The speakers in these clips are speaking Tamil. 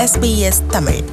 SBS தமிழ்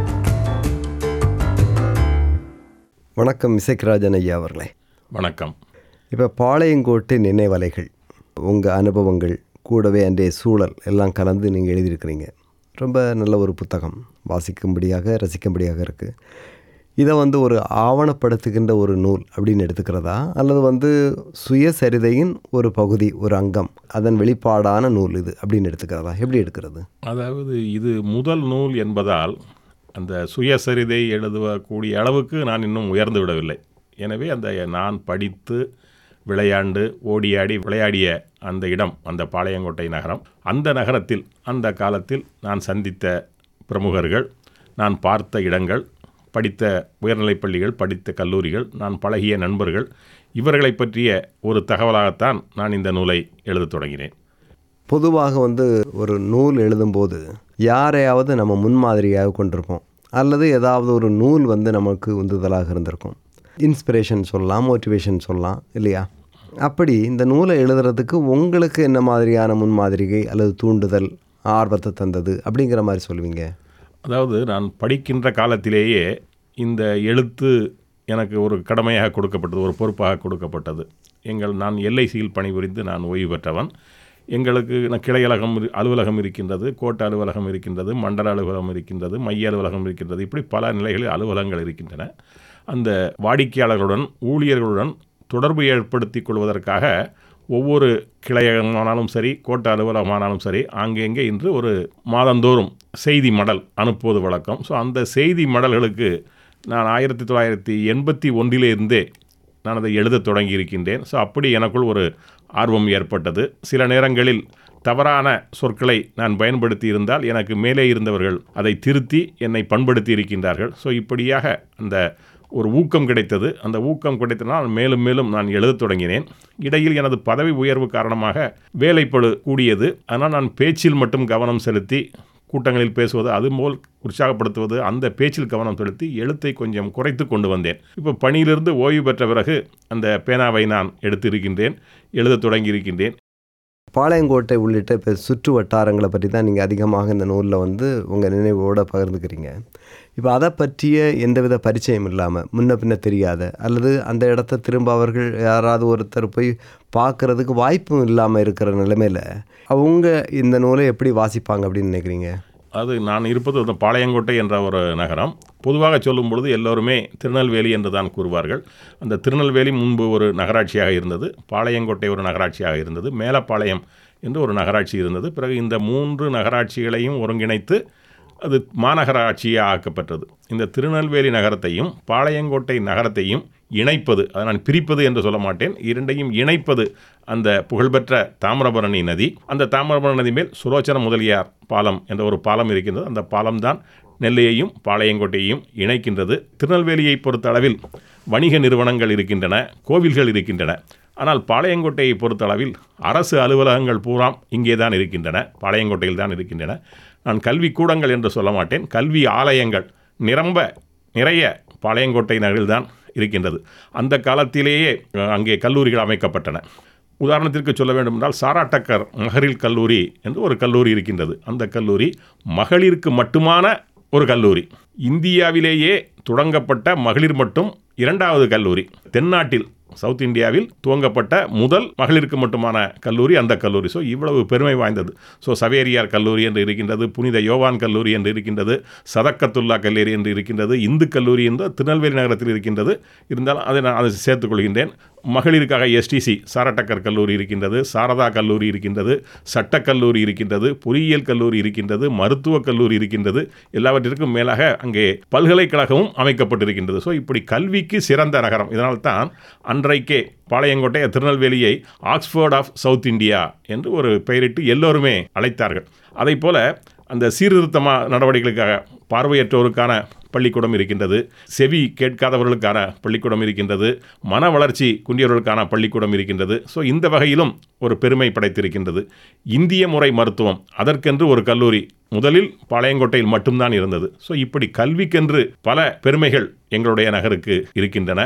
வணக்கம் இசைக்கராஜன் ஐயா அவர்களே வணக்கம் இப்போ பாளையங்கோட்டு நினைவலைகள் உங்கள் அனுபவங்கள் கூடவே அன்றைய சூழல் எல்லாம் கலந்து நீங்கள் எழுதியிருக்கிறீங்க ரொம்ப நல்ல ஒரு புத்தகம் வாசிக்கும்படியாக ரசிக்கும்படியாக இருக்குது இதை வந்து ஒரு ஆவணப்படுத்துகின்ற ஒரு நூல் அப்படின்னு எடுத்துக்கிறதா அல்லது வந்து சுயசரிதையின் ஒரு பகுதி ஒரு அங்கம் அதன் வெளிப்பாடான நூல் இது அப்படின்னு எடுத்துக்கிறதா எப்படி எடுக்கிறது அதாவது இது முதல் நூல் என்பதால் அந்த சுயசரிதை எழுதக்கூடிய அளவுக்கு நான் இன்னும் உயர்ந்து விடவில்லை எனவே அந்த நான் படித்து விளையாண்டு ஓடியாடி விளையாடிய அந்த இடம் அந்த பாளையங்கோட்டை நகரம் அந்த நகரத்தில் அந்த காலத்தில் நான் சந்தித்த பிரமுகர்கள் நான் பார்த்த இடங்கள் படித்த உயர்நிலைப் பள்ளிகள் படித்த கல்லூரிகள் நான் பழகிய நண்பர்கள் இவர்களை பற்றிய ஒரு தகவலாகத்தான் நான் இந்த நூலை எழுதத் தொடங்கினேன் பொதுவாக வந்து ஒரு நூல் எழுதும்போது யாரையாவது நம்ம முன்மாதிரியாக கொண்டிருப்போம் அல்லது ஏதாவது ஒரு நூல் வந்து நமக்கு உந்துதலாக இருந்திருக்கும் இன்ஸ்பிரேஷன் சொல்லலாம் மோட்டிவேஷன் சொல்லலாம் இல்லையா அப்படி இந்த நூலை எழுதுறதுக்கு உங்களுக்கு என்ன மாதிரியான முன்மாதிரிகை அல்லது தூண்டுதல் ஆர்வத்தை தந்தது அப்படிங்கிற மாதிரி சொல்லுவீங்க அதாவது நான் படிக்கின்ற காலத்திலேயே இந்த எழுத்து எனக்கு ஒரு கடமையாக கொடுக்கப்பட்டது ஒரு பொறுப்பாக கொடுக்கப்பட்டது எங்கள் நான் எல்ஐசியில் பணிபுரிந்து நான் ஓய்வு பெற்றவன் எங்களுக்கு ந- கிளை அலுவலகம் இரு- அலுவலகம் இருக்கின்றது கோட்ட அலுவலகம் இருக்கின்றது மண்டல அலுவலகம் இருக்கின்றது மைய அலுவலகம் இருக்கின்றது இப்படி பல நிலைகளில் அலுவலகங்கள் இருக்கின்றன அந்த வாடிக்கையாளர்களுடன் ஊழியர்களுடன் தொடர்பு ஏற்படுத்திக் கொள்வதற்காக ஒவ்வொரு கிளையகமானாலும் சரி கோட்ட அலுவலகமானாலும் சரி ஆங்கெங்கே இன்று ஒரு மாதந்தோறும் செய்தி மடல் அனுப்புவது வழக்கம் ஸோ அந்த செய்தி மடல்களுக்கு நான் ஆயிரத்தி தொள்ளாயிரத்தி எண்பத்தி ஒன்றிலிருந்தே நான் அதை எழுதத் தொடங்கி இருக்கின்றேன் ஸோ அப்படி எனக்குள் ஒரு ஆர்வம் ஏற்பட்டது சில நேரங்களில் தவறான சொற்களை நான் பயன்படுத்தி இருந்தால் எனக்கு மேலே இருந்தவர்கள் அதை திருத்தி என்னை பண்படுத்தி இருக்கின்றார்கள் ஸோ இப்படியாக அந்த ஒரு ஊக்கம் கிடைத்தது அந்த ஊக்கம் கிடைத்தனால் மேலும் மேலும் நான் எழுதத் தொடங்கினேன் இடையில் எனது பதவி உயர்வு காரணமாக வேலைப்பளு கூடியது ஆனால் நான் பேச்சில் மட்டும் கவனம் செலுத்தி கூட்டங்களில் பேசுவது அதுபோல் உற்சாகப்படுத்துவது அந்த பேச்சில் கவனம் செலுத்தி எழுத்தை கொஞ்சம் குறைத்து கொண்டு வந்தேன் இப்போ பணியிலிருந்து ஓய்வு பெற்ற பிறகு அந்த பேனாவை நான் எடுத்திருக்கின்றேன் எழுதத் தொடங்கியிருக்கின்றேன் பாளையங்கோட்டை உள்ளிட்ட இப்போ சுற்று வட்டாரங்களை பற்றி தான் நீங்கள் அதிகமாக இந்த நூலில் வந்து உங்கள் நினைவோடு பகிர்ந்துக்கிறீங்க இப்போ அதை பற்றிய எந்தவித பரிச்சயம் இல்லாமல் முன்ன பின்ன தெரியாத அல்லது அந்த இடத்த திரும்ப அவர்கள் யாராவது ஒருத்தர் போய் பார்க்குறதுக்கு வாய்ப்பும் இல்லாமல் இருக்கிற நிலைமையில் அவங்க இந்த நூலை எப்படி வாசிப்பாங்க அப்படின்னு நினைக்கிறீங்க அது நான் இருப்பது அந்த பாளையங்கோட்டை என்ற ஒரு நகரம் பொதுவாக சொல்லும் பொழுது எல்லோருமே திருநெல்வேலி என்று தான் கூறுவார்கள் அந்த திருநெல்வேலி முன்பு ஒரு நகராட்சியாக இருந்தது பாளையங்கோட்டை ஒரு நகராட்சியாக இருந்தது மேலப்பாளையம் என்று ஒரு நகராட்சி இருந்தது பிறகு இந்த மூன்று நகராட்சிகளையும் ஒருங்கிணைத்து அது மாநகராட்சியாக ஆக்கப்பட்டது இந்த திருநெல்வேலி நகரத்தையும் பாளையங்கோட்டை நகரத்தையும் இணைப்பது அதை நான் பிரிப்பது என்று சொல்ல மாட்டேன் இரண்டையும் இணைப்பது அந்த புகழ்பெற்ற தாமிரபரணி நதி அந்த தாமிரபரணி நதி மேல் சுலோச்சன முதலியார் பாலம் என்ற ஒரு பாலம் இருக்கின்றது அந்த பாலம்தான் நெல்லையையும் பாளையங்கோட்டையையும் இணைக்கின்றது திருநெல்வேலியை பொறுத்த அளவில் வணிக நிறுவனங்கள் இருக்கின்றன கோவில்கள் இருக்கின்றன ஆனால் பாளையங்கோட்டையை பொறுத்தளவில் அரசு அலுவலகங்கள் பூராம் இங்கே தான் இருக்கின்றன பாளையங்கோட்டையில் தான் இருக்கின்றன நான் கல்வி கூடங்கள் என்று சொல்ல மாட்டேன் கல்வி ஆலயங்கள் நிரம்ப நிறைய பாளையங்கோட்டை நகரில் தான் இருக்கின்றது அந்த காலத்திலேயே அஹ், அங்கே கல்லூரிகள் அமைக்கப்பட்டன உதாரணத்திற்கு சொல்ல வேண்டுமென்றால் சாராட்டக்கர் மகளிர் கல்லூரி என்று ஒரு கல்லூரி இருக்கின்றது அந்த கல்லூரி மகளிருக்கு மட்டுமான ஒரு கல்லூரி இந்தியாவிலேயே தொடங்கப்பட்ட மகளிர் மட்டும் இரண்டாவது கல்லூரி தென்னாட்டில் சவுத் இந்தியாவில் துவங்கப்பட்ட முதல் மகளிருக்கு மட்டுமான கல்லூரி அந்த கல்லூரி ஸோ இவ்வளவு பெருமை வாய்ந்தது ஸோ சவேரியார் கல்லூரி என்று இருக்கின்றது புனித யோவான் கல்லூரி என்று இருக்கின்றது சதக்கத்துல்லா கல்லூரி என்று இருக்கின்றது இந்து கல்லூரி என்று திருநெல்வேலி நகரத்தில் இருக்கின்றது இருந்தாலும் அதை நான் அதை சேர்த்துக் கொள்கின்றேன் மகளிருக்காக எஸ்டிசி சாரட்டக்கர் கல்லூரி இருக்கின்றது சாரதா கல்லூரி இருக்கின்றது சட்டக் கல்லூரி இருக்கின்றது பொறியியல் கல்லூரி இருக்கின்றது மருத்துவக் கல்லூரி இருக்கின்றது எல்லாவற்றிற்கும் மேலாக அங்கே பல்கலைக்கழகமும் அமைக்கப்பட்டிருக்கின்றது ஸோ இப்படி கல்விக்கு சிறந்த நகரம் இதனால்தான் அன்றைக்கே பாளையங்கோட்டை திருநெல்வேலியை ஆக்ஸ்போர்ட் ஆஃப் சவுத் இந்தியா என்று ஒரு பெயரிட்டு எல்லோருமே அழைத்தார்கள் அதைப் போல அந்த சீர்திருத்தமா நடவடிக்கைகளுக்காக பார்வையற்றோருக்கான பள்ளிக்கூடம் இருக்கின்றது செவி கேட்காதவர்களுக்கான பள்ளிக்கூடம் இருக்கின்றது மன வளர்ச்சி குன்றியவர்களுக்கான பள்ளிக்கூடம் இருக்கின்றது ஸோ இந்த வகையிலும் ஒரு பெருமை படைத்திருக்கின்றது இந்திய முறை மருத்துவம் அதற்கென்று ஒரு கல்லூரி முதலில் பாளையங்கோட்டையில் மட்டும்தான் இருந்தது ஸோ இப்படி கல்விக்கென்று பல பெருமைகள் எங்களுடைய நகருக்கு இருக்கின்றன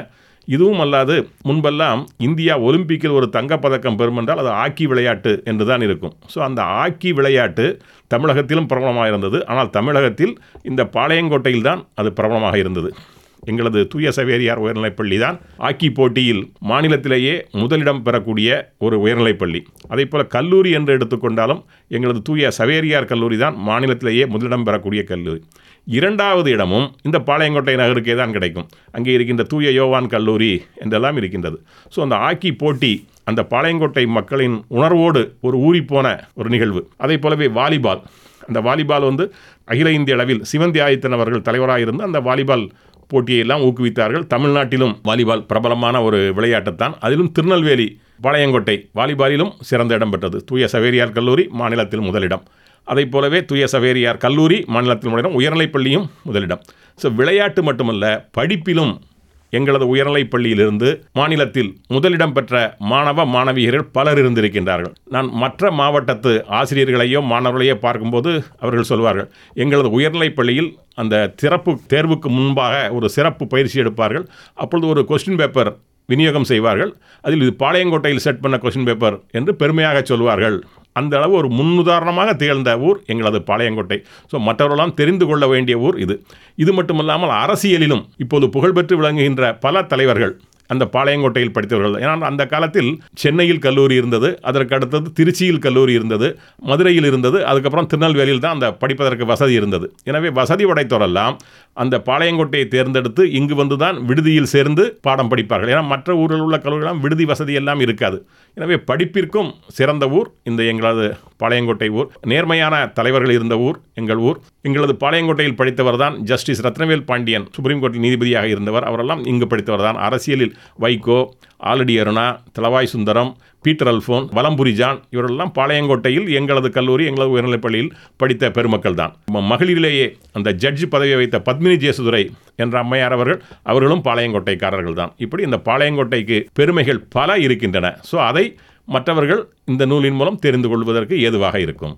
இதுவும் அல்லாது முன்பெல்லாம் இந்தியா ஒலிம்பிக்கில் ஒரு தங்கப்பதக்கம் பெறும் என்றால் அது ஆக்கி விளையாட்டு என்று தான் இருக்கும் ஸோ அந்த ஆக்கி விளையாட்டு தமிழகத்திலும் பிரபலமாக இருந்தது ஆனால் தமிழகத்தில் இந்த பாளையங்கோட்டையில் தான் அது பிரபலமாக இருந்தது எங்களது தூய சவேரியார் உயர்நிலைப்பள்ளி தான் ஆக்கி போட்டியில் மாநிலத்திலேயே முதலிடம் பெறக்கூடிய ஒரு உயர்நிலைப்பள்ளி அதே போல் கல்லூரி என்று எடுத்துக்கொண்டாலும் எங்களது தூய சவேரியார் கல்லூரி தான் மாநிலத்திலேயே முதலிடம் பெறக்கூடிய கல்லூரி இரண்டாவது இடமும் இந்த பாளையங்கோட்டை நகருக்கே தான் கிடைக்கும் அங்கே இருக்கின்ற தூய யோவான் கல்லூரி என்றெல்லாம் இருக்கின்றது ஸோ அந்த ஆக்கி போட்டி அந்த பாளையங்கோட்டை மக்களின் உணர்வோடு ஒரு ஊறிப்போன ஒரு நிகழ்வு அதே போலவே வாலிபால் அந்த வாலிபால் வந்து அகில இந்திய அளவில் சிவந்தி ஆதித்தன் அவர்கள் தலைவராக இருந்து அந்த வாலிபால் போட்டியெல்லாம் ஊக்குவித்தார்கள் தமிழ்நாட்டிலும் வாலிபால் பிரபலமான ஒரு விளையாட்டுத்தான் அதிலும் திருநெல்வேலி பாளையங்கோட்டை வாலிபாலிலும் சிறந்த இடம் பெற்றது தூய சவேரியார் கல்லூரி மாநிலத்தில் முதலிடம் அதை போலவே தூய சவேரியார் கல்லூரி மாநிலத்தில் முதலிடம் உயர்நிலைப் பள்ளியும் முதலிடம் ஸோ விளையாட்டு மட்டுமல்ல படிப்பிலும் எங்களது உயர்நிலைப் பள்ளியிலிருந்து மாநிலத்தில் முதலிடம் பெற்ற மாணவ மாணவியர்கள் பலர் இருந்திருக்கின்றார்கள் நான் மற்ற மாவட்டத்து ஆசிரியர்களையோ மாணவர்களையோ பார்க்கும்போது அவர்கள் சொல்வார்கள் எங்களது உயர்நிலைப் பள்ளியில் அந்த சிறப்பு தேர்வுக்கு முன்பாக ஒரு சிறப்பு பயிற்சி எடுப்பார்கள் அப்பொழுது ஒரு கொஸ்டின் பேப்பர் விநியோகம் செய்வார்கள் அதில் இது பாளையங்கோட்டையில் செட் பண்ண கொஸ்டின் பேப்பர் என்று பெருமையாக சொல்வார்கள் அந்த அளவு ஒரு முன்னுதாரணமாக திகழ்ந்த ஊர் எங்களது பாளையங்கோட்டை ஸோ மற்றவர்களெல்லாம் தெரிந்து கொள்ள வேண்டிய ஊர் இது இது மட்டுமல்லாமல் அரசியலிலும் இப்போது புகழ்பெற்று விளங்குகின்ற பல தலைவர்கள் அந்த பாளையங்கோட்டையில் படித்தவர்கள் ஏன்னா அந்த காலத்தில் சென்னையில் கல்லூரி இருந்தது அதற்கு அடுத்தது திருச்சியில் கல்லூரி இருந்தது மதுரையில் இருந்தது அதுக்கப்புறம் திருநெல்வேலியில் தான் அந்த படிப்பதற்கு வசதி இருந்தது எனவே வசதி உடைத்தோரெல்லாம் அந்த பாளையங்கோட்டையை தேர்ந்தெடுத்து இங்கு வந்து தான் விடுதியில் சேர்ந்து பாடம் படிப்பார்கள் ஏன்னா மற்ற ஊரில் உள்ள கல்லூரிலாம் விடுதி வசதி எல்லாம் இருக்காது எனவே படிப்பிற்கும் சிறந்த ஊர் இந்த எங்களது பாளையங்கோட்டை ஊர் நேர்மையான தலைவர்கள் இருந்த ஊர் எங்கள் ஊர் எங்களது பாளையங்கோட்டையில் படித்தவர் தான் ஜஸ்டிஸ் ரத்னவேல் பாண்டியன் சுப்ரீம் கோர்ட்டில் நீதிபதியாக இருந்தவர் அவரெல்லாம் இங்கு படித்தவர் தான் அரசியலில் வைகோ ஆலடி அருணா தலவாய் சுந்தரம் பீட்டர் அல்ஃபோன் வலம்புரி ஜான் இவரெல்லாம் பாளையங்கோட்டையில் எங்களது கல்லூரி எங்களது உயர்நிலைப் பள்ளியில் படித்த பெருமக்கள் தான் ம- மகளிரிலேயே அந்த ஜட்ஜ் பதவியை வைத்த பத்மினி ஜேசுதுரை என்ற அம்மையார் அவர்கள் அவர்களும் பாளையங்கோட்டைக்காரர்கள் தான் இப்படி இந்த பாளையங்கோட்டைக்கு பெருமைகள் பல இருக்கின்றன ஸோ அதை மற்றவர்கள் இந்த நூலின் மூலம் தெரிந்து கொள்வதற்கு ஏதுவாக இருக்கும்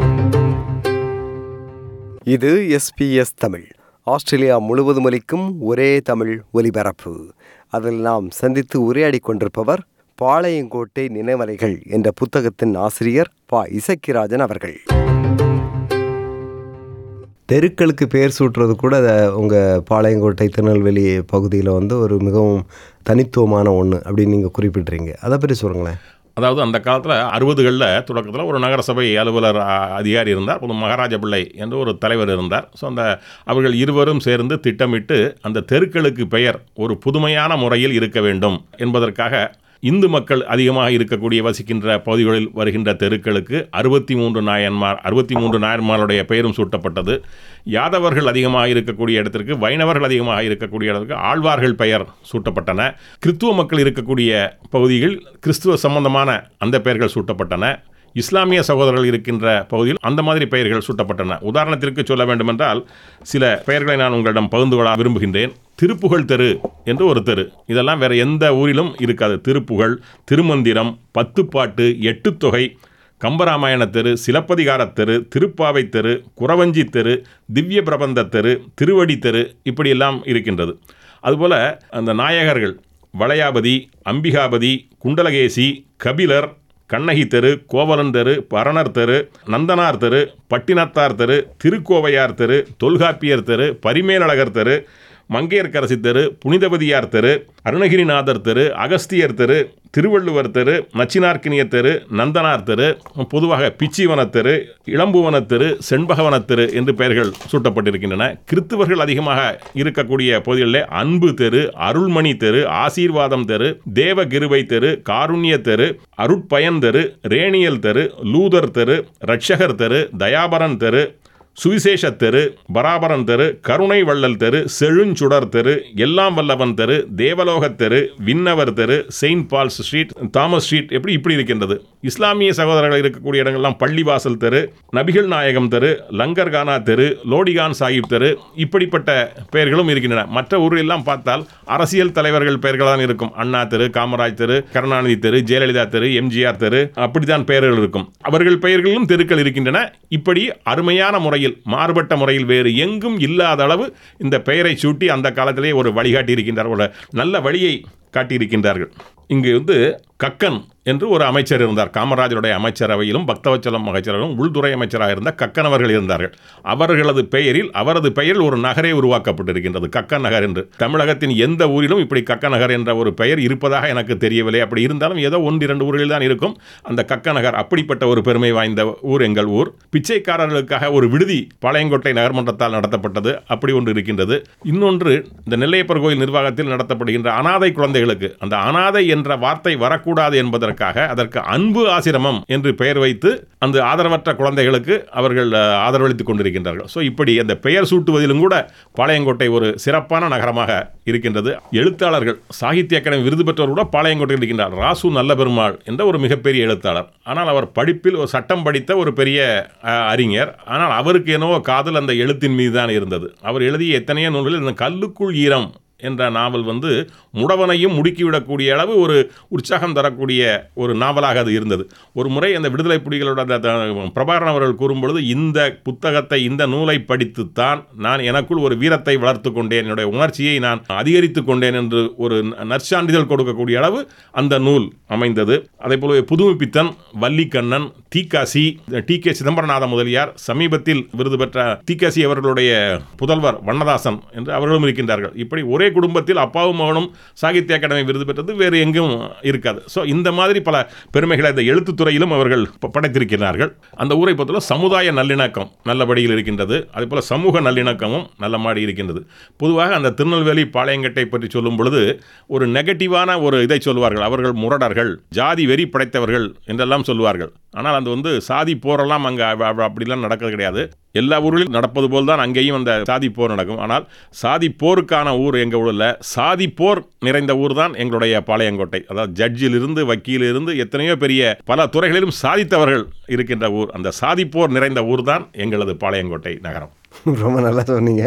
இது எஸ்பிஎஸ் தமிழ் ஆஸ்திரேலியா முழுவதும் ஒலிக்கும் ஒரே தமிழ் ஒலிபரப்பு அதில் நாம் சந்தித்து உரையாடி கொண்டிருப்பவர் பாளையங்கோட்டை நினைவலைகள் என்ற புத்தகத்தின் ஆசிரியர் பா இசக்கிராஜன் அவர்கள் தெருக்களுக்கு பேர் சூட்டுறது கூட உங்கள் பாளையங்கோட்டை திருநெல்வேலி பகுதியில் வந்து ஒரு மிகவும் தனித்துவமான ஒன்று அப்படின்னு நீங்கள் குறிப்பிட்றீங்க அதை பற்றி சொல்லுங்களேன் அதாவது அந்த காலத்தில் அறுபதுகளில் தொடக்கத்தில் ஒரு நகரசபை அலுவலர் அ, அதிகாரி இருந்தார் அப்போது மகாராஜ பிள்ளை என்று ஒரு தலைவர் இருந்தார் ஸோ அந்த அவர்கள் இருவரும் சேர்ந்து திட்டமிட்டு அந்த தெருக்களுக்கு பெயர் ஒரு புதுமையான முறையில் இருக்க வேண்டும் என்பதற்காக இந்து மக்கள் அதிகமாக இருக்கக்கூடிய வசிக்கின்ற பகுதிகளில் வருகின்ற தெருக்களுக்கு அறுபத்தி மூன்று நாயன்மார் அறுபத்தி மூன்று நாயன்மாருடைய பெயரும் சூட்டப்பட்டது யாதவர்கள் அதிகமாக இருக்கக்கூடிய இடத்திற்கு வைணவர்கள் அதிகமாக இருக்கக்கூடிய இடத்திற்கு ஆழ்வார்கள் பெயர் சூட்டப்பட்டன கிறித்துவ மக்கள் இருக்கக்கூடிய பகுதிகள் கிறிஸ்துவ சம்பந்தமான அந்த பெயர்கள் சூட்டப்பட்டன இஸ்லாமிய சகோதரர்கள் இருக்கின்ற பகுதியில் அந்த மாதிரி பெயர்கள் சூட்டப்பட்டன உதாரணத்திற்கு சொல்ல வேண்டுமென்றால் சில பெயர்களை நான் உங்களிடம் பகிர்ந்து கொள்ள விரும்புகின்றேன் திருப்புகழ் தெரு என்று ஒரு தெரு இதெல்லாம் வேற எந்த ஊரிலும் இருக்காது திருப்புகழ் திருமந்திரம் பத்துப்பாட்டு எட்டுத்தொகை கம்பராமாயண தெரு சிலப்பதிகார தெரு திருப்பாவை தெரு குறவஞ்சி தெரு திவ்ய பிரபந்த தெரு திருவடி தெரு இப்படியெல்லாம் இருக்கின்றது அதுபோல் அந்த நாயகர்கள் வளையாபதி அம்பிகாபதி குண்டலகேசி கபிலர் கண்ணகி தெரு கோவலன் தெரு பரணர் தெரு நந்தனார் தெரு பட்டினத்தார் தெரு திருக்கோவையார் தெரு தொல்காப்பியர் தெரு பரிமேலழகர் தெரு மங்கையர்க்கரசி தெரு புனிதபதியார் தெரு அருணகிரிநாதர் தெரு அகஸ்தியர் தெரு திருவள்ளுவர் தெரு நச்சினார்க்கினிய தெரு நந்தனார் தெரு பொதுவாக பிச்சிவன தெரு இளம்புவன தெரு செண்பகவன தெரு என்று பெயர்கள் சூட்டப்பட்டிருக்கின்றன கிறித்துவர்கள் அதிகமாக இருக்கக்கூடிய பகுதிகளிலே அன்பு தெரு அருள்மணி தெரு ஆசீர்வாதம் தெரு தேவகிருபை தெரு காருண்ய தெரு அருட்பயன் தெரு ரேணியல் தெரு லூதர் தெரு ரட்சகர் தெரு தயாபரன் தெரு சுவிசேஷ தெரு பராபரன் தெரு கருணை வள்ளல் தெரு செழுஞ்சுடர் தெரு எல்லாம் வல்லவன் தெரு தேவலோகத் தெரு விண்ணவர் தெரு saint Paul's street Thomas street எப்படி இப்படி இருக்கின்றது இஸ்லாமிய சகோதரர்கள் இருக்கக்கூடிய இடங்கள்லாம் பள்ளிவாசல் தெரு நபிகள் நாயகம் தெரு லங்கர் கானா தெரு லோடிகான் சாஹிப் தெரு இப்படிப்பட்ட பெயர்களும் இருக்கின்றன மற்ற ஊரெல்லாம் பார்த்தால் அரசியல் தலைவர்கள் பெயர்கள் தான் இருக்கும் அண்ணா தெரு காமராஜ் தெரு கருணாநிதி தெரு ஜெயலலிதா தெரு எம்ஜிஆர் தெரு அப்படித்தான் பெயர்கள் இருக்கும் அவர்கள் பெயர்களிலும் தெருக்கள் இருக்கின்றன இப்படி அருமையான முறையில் முறையில் மாறுபட்ட முறையில் வேறு எங்கும் இல்லாத அளவு இந்த பெயரை சூட்டி அந்த காலத்திலே ஒரு வழிகாட்டி இருக்கின்றார் ஒரு நல்ல வழியை காட்டியிருக்கின்றார்கள் இங்கு வந்து கக்கன் என்று ஒரு அமைச்சர் இருந்தார் காமராஜருடைய அமைச்சரவையிலும் பக்தவச்சலம் அமைச்சரவையிலும் உள்துறை அமைச்சராக இருந்த கக்கன் அவர்கள் இருந்தார்கள் அவர்களது பெயரில் அவரது பெயரில் ஒரு நகரே உருவாக்கப்பட்டிருக்கின்றது கக்கன் நகர் என்று தமிழகத்தின் எந்த ஊரிலும் இப்படி கக்கன் நகர் என்ற ஒரு பெயர் இருப்பதாக எனக்கு தெரியவில்லை அப்படி இருந்தாலும் ஏதோ ஒன்று இரண்டு ஊர்களில் தான் இருக்கும் அந்த கக்க நகர் அப்படிப்பட்ட ஒரு பெருமை வாய்ந்த ஊர் எங்கள் ஊர் பிச்சைக்காரர்களுக்காக ஒரு விடுதி பாளையங்கோட்டை நகர்மன்றத்தால் நடத்தப்பட்டது அப்படி ஒன்று இருக்கின்றது இன்னொன்று இந்த நெல்லையப்பர் கோயில் நிர்வாகத்தில் நடத்தப்படுகின்ற அனாதை குழந்தைகளுக்கு அந்த அனாதை என்ற வார்த்தை வரக்கூடாது என்பதற்காக அதற்கு அன்பு ஆசிரமம் என்று பெயர் வைத்து அந்த ஆதரவற்ற குழந்தைகளுக்கு அவர்கள் அஹ், ஆதரவளித்துக் கொண்டிருக்கின்றார்கள் ஸோ இப்படி அந்த பெயர் சூட்டுவதிலும் கூட பாளையங்கோட்டை ஒரு சிறப்பான நகரமாக இருக்கின்றது எழுத்தாளர்கள் சாகித்ய அகாடமி விருது பெற்றவர் கூட பாளையங்கோட்டையில் இருக்கின்றார் ராசு நல்ல பெருமாள் என்ற ஒரு மிகப்பெரிய எழுத்தாளர் ஆனால் அவர் படிப்பில் ஒரு சட்டம் படித்த ஒரு பெரிய அஹ், அறிஞர் ஆனால் அவருக்கு என்னவோ காதல் அந்த எழுத்தின் மீது தான் இருந்தது அவர் எழுதிய எத்தனையோ நூல்களில் இந்த கல்லுக்குள் ஈரம் என்ற நாவல் வந்து முடவனையும் முடுக்கிவிடக்கூடிய அளவு ஒரு உற்சாகம் தரக்கூடிய ஒரு நாவலாக அது இருந்தது ஒரு முறை அந்த விடுதலை புலிகளோட அந்த அந்த பிரபாகரன் அவர்கள் கூறும்பொழுது இந்த புத்தகத்தை இந்த நூலை படித்துத்தான் நான் எனக்குள் ஒரு வீரத்தை வளர்த்து கொண்டேன் என்னுடைய உணர்ச்சியை நான் அதிகரித்து கொண்டேன் என்று ஒரு ந- நற்சான்றிதழ் கொடுக்கக்கூடிய அளவு அந்த நூல் அமைந்தது அதே போல புதுமைப்பித்தன் வள்ளிக்கண்ணன் தீக்காசி டி கே சிதம்பரநாத முதலியார் சமீபத்தில் விருது பெற்ற தீக்காசி அவர்களுடைய புதல்வர் வண்ணதாசன் என்று அவர்களும் இருக்கின்றார்கள் இப்படி ஒரே குடும்பத்தில் அப்பாவும் மகனும் சாகித்ய அகாடமி விருது பெற்றது வேறு எங்கும் இருக்காது ஸோ இந்த மாதிரி பல பெருமைகளை இந்த எழுத்துத்துறையிலும் அவர்கள் ப- படைத்திருக்கிறார்கள் அந்த ஊரை பொறுத்தவரை சமுதாய நல்லிணக்கம் நல்லபடியில் இருக்கின்றது அதே போல் சமூக நல்லிணக்கமும் நல்ல மாடி இருக்கின்றது பொதுவாக அந்த திருநெல்வேலி பாளையங்கட்டை பற்றி சொல்லும் பொழுது ஒரு நெகட்டிவான ஒரு இதை சொல்வார்கள் அவர்கள் முரடர்கள் ஜாதி வெறி படைத்தவர்கள் என்றெல்லாம் சொல்வார்கள் ஆனால் அது வந்து சாதி போரெல்லாம் அங்கே அப்படிலாம் நடக்கிறது கிடையாது எல்லா ஊரிலும் நடப்பது போல் தான் அங்கேயும் அந்த சாதி போர் நடக்கும் ஆனால் சாதி போருக்கான ஊர் எங்கள் ஊரில் சாதி போர் நிறைந்த ஊர் தான் எங்களுடைய பாளையங்கோட்டை அதாவது ஜட்ஜிலிருந்து வக்கீலிருந்து எத்தனையோ பெரிய பல துறைகளிலும் சாதித்தவர்கள் இருக்கின்ற ஊர் அந்த சாதி போர் நிறைந்த ஊர் தான் எங்களது பாளையங்கோட்டை நகரம் ரொம்ப நல்லா சொன்னீங்க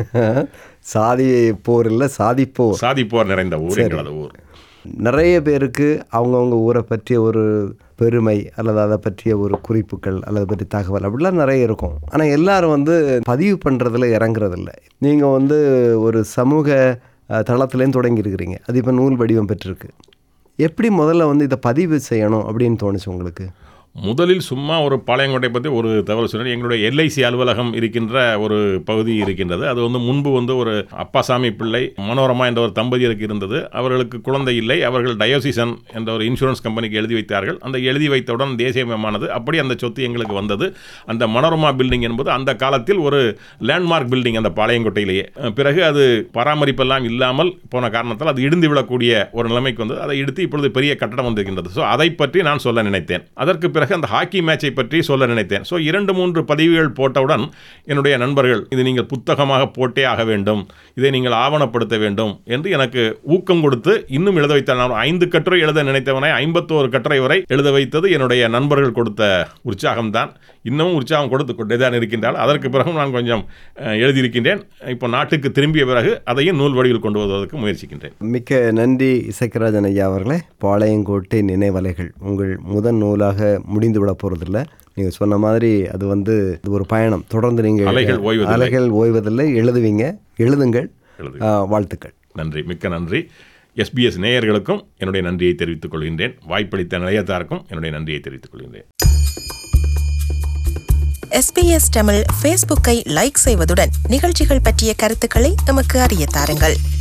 சாதி போர் இல்லை சாதி போர் சாதி போர் நிறைந்த ஊர் எங்களது ஊர் நிறைய பேருக்கு அவங்கவுங்க ஊரை பற்றிய ஒரு பெருமை அல்லது அதை பற்றிய ஒரு குறிப்புகள் அல்லது பற்றி தகவல் அப்படிலாம் நிறைய இருக்கும் ஆனால் எல்லாரும் வந்து பதிவு பண்ணுறதுல இறங்குறதில்ல நீங்கள் வந்து ஒரு சமூக அஹ், தளத்துலேருந்து தொடங்கியிருக்கிறீங்க அது இப்போ நூல் வடிவம் பெற்றிருக்கு எப்படி முதல்ல வந்து இதை பதிவு செய்யணும் அப்படின்னு தோணுச்சு உங்களுக்கு முதலில் சும்மா ஒரு பாளையங்கோட்டை பற்றி ஒரு தகவல் சொன்னேன் எங்களுடைய எல்ஐசி அலுவலகம் இருக்கின்ற ஒரு பகுதி இருக்கின்றது அது வந்து முன்பு வந்து ஒரு அப்பாசாமி பிள்ளை மனோரமா என்ற ஒரு தம்பதியருக்கு இருந்தது அவர்களுக்கு குழந்தை இல்லை அவர்கள் டயோசிசன் என்ற ஒரு இன்சூரன்ஸ் கம்பெனிக்கு எழுதி வைத்தார்கள் அந்த எழுதி வைத்தவுடன் தேசியமயமானது அப்படி அந்த சொத்து எங்களுக்கு வந்தது அந்த மனோரமா பில்டிங் என்பது அந்த காலத்தில் ஒரு லேண்ட்மார்க் பில்டிங் அந்த பாளையங்கோட்டையிலேயே அஹ் பிறகு அது பராமரிப்பெல்லாம் இல்லாமல் போன காரணத்தால் அது இடிந்து விழக்கூடிய ஒரு நிலைமைக்கு வந்தது அதை இடித்து இப்பொழுது பெரிய கட்டடம் வந்திருக்கின்றது ஸோ அதை பற்றி நான் சொல்ல நினைத்தேன் அதற்கு பிறகு அந்த ஹாக்கி மேட்சை பற்றி சொல்ல நினைத்தேன் ஸோ இரண்டு மூன்று பதிவுகள் போட்டவுடன் என்னுடைய நண்பர்கள் இது நீங்கள் புத்தகமாக போட்டே ஆக வேண்டும் இதை நீங்கள் ஆவணப்படுத்த வேண்டும் என்று எனக்கு ஊக்கம் கொடுத்து இன்னும் எழுத வைத்தார் நான் ஐந்து கட்டுரை எழுத நினைத்தவனை ஐம்பத்தோரு கட்டுரை வரை எழுத வைத்தது என்னுடைய நண்பர்கள் கொடுத்த உற்சாகம்தான் இன்னமும் உற்சாகம் கொடுத்து கொண்டே தான் இருக்கின்றால் அதற்கு பிறகும் நான் கொஞ்சம் அஹ், எழுதியிருக்கின்றேன் இப்போ நாட்டுக்கு திரும்பிய பிறகு அதையும் நூல் வடிவில் கொண்டு வருவதற்கு முயற்சிக்கின்றேன் மிக்க நன்றி இசைக்கராஜன் ஐயா அவர்களே பாளையங்கோட்டை நினைவலைகள் உங்கள் முதன் நூலாக முடிந்து விட போகிறதில்ல நீங்கள் சொன்ன மாதிரி அது வந்து இது ஒரு பயணம் தொடர்ந்து நீங்கள் அலைகள் ஓய்வதில்லை. அலைகள் ஓய்வதில்லை எழுதுவீங்க எழுதுங்கள் எழுது. ஆ, வாழ்த்துக்கள் நன்றி மிக்க நன்றி எஸ்பிஎஸ் நேயர்களுக்கும் என்னுடைய நன்றியை தெரிவித்துக் கொள்கின்றேன் வாய்ப்பளித்த நிலையத்தாருக்கும் என்னுடைய நன்றியை தெரிவித்துக் கொள்கின்றேன் எஸ்பிஎஸ் தமிழ் ஃபேஸ்புக்கை லைக் செய்வதுடன் நிகழ்ச்சிகள் பற்றிய கருத்துக்களை எமக்கு அறிய தாருங்கள்